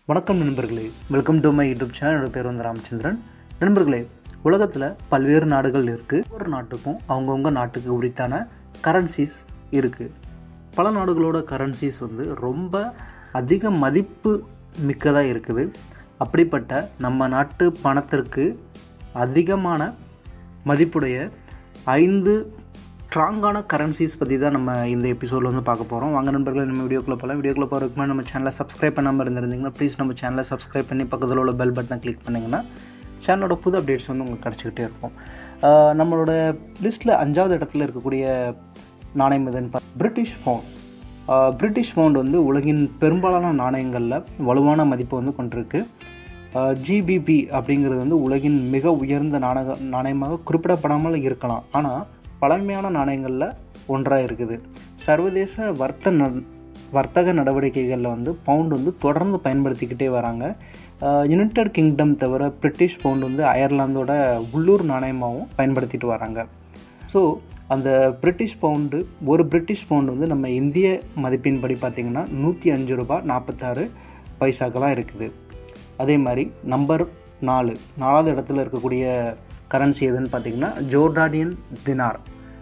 வணக்கம் நண்பர்களே welcome to my YouTube channel என்னோட பேர் வந்து ராமச்சந்திரன் நண்பர்களே உலகத்தில் பல்வேறு நாடுகள் இருக்குது ஒவ்வொரு நாட்டுக்கும் அவங்கவுங்க நாட்டுக்கு உரித்தான கரன்சிஸ் இருக்குது பல நாடுகளோட கரன்சிஸ் வந்து ரொம்ப அதிக மதிப்பு மிக்கதாக இருக்குது அப்படிப்பட்ட நம்ம நாட்டு பணத்திற்கு அதிகமான மதிப்புடைய ஐந்து ஸ்ட்ராங்கான கரன்சிஸ் பற்றி தான் நம்ம இந்த எபிசோடில் வந்து பார்க்க போகிறோம் வாங்க நண்பர்களே நம்ம வீடியோக்குள்ளே போகலாம் வீடியோக்குள்ளே போகிறதுக்கு முன்னாடி நம்ம சேனலை சப்ஸ்கிரைப் பண்ணாமல் இருந்திருந்தீங்கன்னா ப்ளீஸ் நம்ம சேனலை சப்ஸ்கிரைப் பண்ணி பக்கத்தில் உள்ள பெல் பட்டனை கிளிக் பண்ணிங்கன்னா சேனலோட புது அப்டேட்ஸ் வந்து உங்களுக்கு கிடச்சிக்கிட்டே இருக்கும் ஆஹ் நம்மளோட லிஸ்ட்டில் அஞ்சாவது இடத்துல இருக்கக்கூடிய நாணயம் எதுன்னு பார்த்து பிரிட்டிஷ் பவுண்ட் பிரிட்டிஷ் பவுண்ட் வந்து உலகின் பெரும்பாலான நாணயங்களில் வலுவான மதிப்பு வந்து கொண்டிருக்கு ஜிபிபி அப்படிங்கிறது வந்து உலகின் மிக உயர்ந்த நாணய நாணயமாக குறிப்பிடப்படாமல் இருக்கலாம் ஆனால் பழமையான நாணயங்களில் ஒன்றாக இருக்குது சர்வதேச வர்த்த ந வர்த்தக நடவடிக்கைகளில் வந்து பவுண்ட் வந்து தொடர்ந்து பயன்படுத்திக்கிட்டே வராங்க யுனைடெட் கிங்டம் தவிர பிரிட்டிஷ் பவுண்ட் வந்து அயர்லாந்தோட உள்ளூர் நாணயமாகவும் பயன்படுத்திட்டு வராங்க ஸோ அந்த பிரிட்டிஷ் பவுண்டு ஒரு பிரிட்டிஷ் பவுண்டு வந்து நம்ம இந்திய மதிப்பின்படி பார்த்திங்கன்னா நூற்றி அஞ்சு ரூபாய் நாற்பத்தாறு பைசாக்கெல்லாம் இருக்குது அதே மாதிரி நம்பர் நாலு நாலாவது இடத்துல இருக்கக்கூடிய கரன்சி எதுன்னு பார்த்திங்கன்னா ஜோர்டானியன் தினார்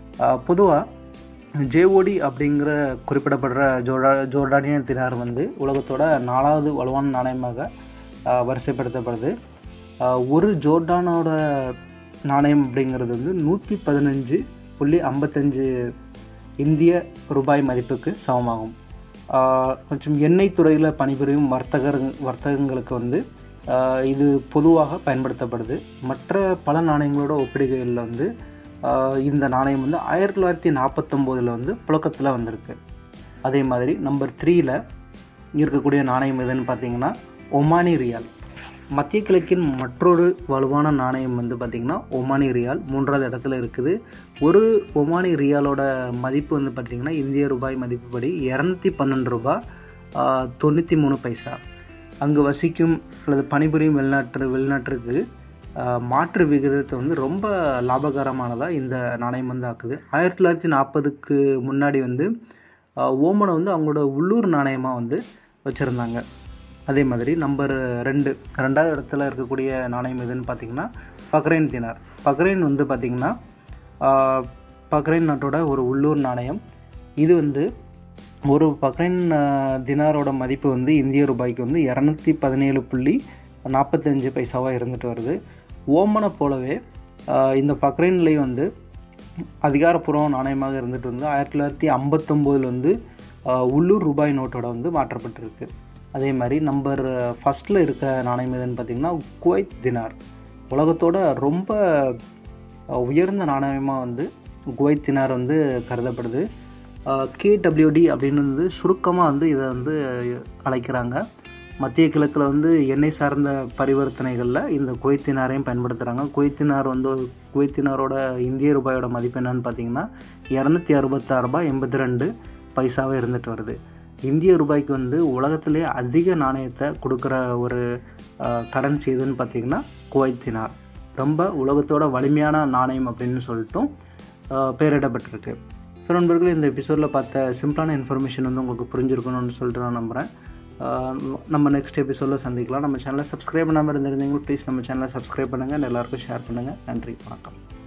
பொதுவாக ஜேஓடி அப்படிங்கிற குறிப்பிடப்படுற ஜோர்டா ஜோர்டானியன் தினார் வந்து உலகத்தோட நாலாவது வலுவான நாணயமாக ஆஹ், வரிசைப்படுத்தப்படுது ஆஹ், ஒரு ஜோர்டானோட நாணயம் அப்படிங்கிறது வந்து நூற்றி பதினஞ்சு புள்ளி ஐம்பத்தஞ்சு இந்திய ரூபாய் மதிப்புக்கு சமமாகும் ஆஹ், மற்றும் எண்ணெய் துறையில் பணிபுரியும் வர்த்தகர் வர்த்தகங்களுக்கு வந்து ஆஹ், இது பொதுவாக பயன்படுத்தப்படுது மற்ற பல நாணயங்களோட ஒப்பிடுகையில் வந்து ஆஹ், இந்த நாணயம் வந்து ஆயிரத்தி தொள்ளாயிரத்தி நாற்பத்தொம்போதில் வந்து புழக்கத்தில் வந்திருக்கு அதே மாதிரி நம்பர் த்ரீயில் இருக்கக்கூடிய நாணயம் எதுன்னு பார்த்தீங்கன்னா ஒமானி ரியால் மத்திய கிழக்கின் மற்றொரு வலுவான நாணயம் வந்து பார்த்திங்கன்னா ஒமானி ரியால் மூன்றாவது இடத்துல இருக்குது ஒரு ஒமானி ரியாலோட மதிப்பு வந்து பார்த்திங்கன்னா இந்திய ரூபாய் மதிப்புப்படி இரநூத்தி பன்னெண்டு ரூபாய் ஆஹ், தொண்ணூற்றி மூணு பைசா அங்கு வசிக்கும் அல்லது பணிபுரியும் வெளிநாட்டு வெளிநாட்டிற்கு ஆஹ், மாற்று விகிதத்தை வந்து ரொம்ப லாபகரமானதாக இந்த நாணயம் வந்து ஆக்குது ஆயிரத்தி தொள்ளாயிரத்தி நாற்பதுக்கு முன்னாடி வந்து ஆஹ், ஓமனை வந்து அவங்களோட உள்ளூர் நாணயமாக வந்து வச்சுருந்தாங்க அதே மாதிரி நம்பர் ரெண்டு ரெண்டாவது இடத்துல இருக்கக்கூடிய நாணயம் எதுன்னு பார்த்தீங்கன்னா பக்ரைன் தினார் பக்ரைன் வந்து பார்த்திங்கன்னா ஆஹ், பக்ரைன் நாட்டோட ஒரு உள்ளூர் நாணயம் இது வந்து ஒரு பக்ரைன் ஆஹ், தினாரோட மதிப்பு வந்து இந்திய ரூபாய்க்கு வந்து இரநூத்தி பதினேழு புள்ளி நாற்பத்தஞ்சு பைசாவாக இருந்துட்டு வருது ஓமனை போலவே ஆஹ், இந்த பக்ரைன்லேயும் வந்து அதிகாரப்பூர்வ நாணயமாக இருந்துட்டு வந்து ஆயிரத்தி தொள்ளாயிரத்தி ஐம்பத்தொம்போதில் வந்து ஆஹ், உள்ளூர் ரூபாய் நோட்டோட வந்து மாற்றப்பட்டிருக்கு அதே மாதிரி நம்பர் ஃபஸ்ட்டில் இருக்க நாணயம் எதுன்னு பார்த்திங்கன்னா குவைத் தினார் உலகத்தோட ரொம்ப அஹ், உயர்ந்த நாணயமாக வந்து குவைத் தினார் வந்து கருதப்படுது கேடபிள்யூடி அப்படின்னு வந்து சுருக்கமாக வந்து இதை வந்து அழைக்கிறாங்க மத்திய கிழக்கில் வந்து எண்ணெய் சார்ந்த பரிவர்த்தனைகளில் இந்த குவைத்தினாரையும் பயன்படுத்துகிறாங்க குவைத்தினார் வந்து குவைத்தினாரோட இந்திய ரூபாயோட மதிப்பு என்னன்னு பார்த்தீங்கன்னா இரநூத்தி அறுபத்தாறு ரூபாய் எண்பத்தி ரெண்டு பைசாவே இருந்துட்டு வருது இந்திய ரூபாய்க்கு வந்து உலகத்திலே அதிக நாணயத்தை கொடுக்குற ஒரு கரன்சி எதுன்னு பார்த்தீங்கன்னா குவைத்தினார் ரொம்ப உலகத்தோட வலிமையான நாணயம் அப்படின்னு சொல்லிட்டும் ஆஹ், பெயரிடப்பட்டிருக்கு ஸோ நண்பர்களே இந்த எபிசோடில் பார்த்த சிம்பிளான இன்ஃபர்மேஷன் வந்து உங்களுக்கு புரிஞ்சிருக்கணும்னு சொல்லிட்டு நான் நம்புகிறேன் ஆஹ், நம்ம நெக்ஸ்ட் எபிசோடில் சந்திக்கலாம் நம்ம சேனலை சப்ஸ்கிரைப் பண்ணாமல் இருந்திருந்தீங்க ப்ளீஸ் நம்ம சேனலை சப்ஸ்கிரைப் பண்ணுங்கள் எல்லாருக்கும் ஷேர் பண்ணுங்கள் நன்றி வணக்கம்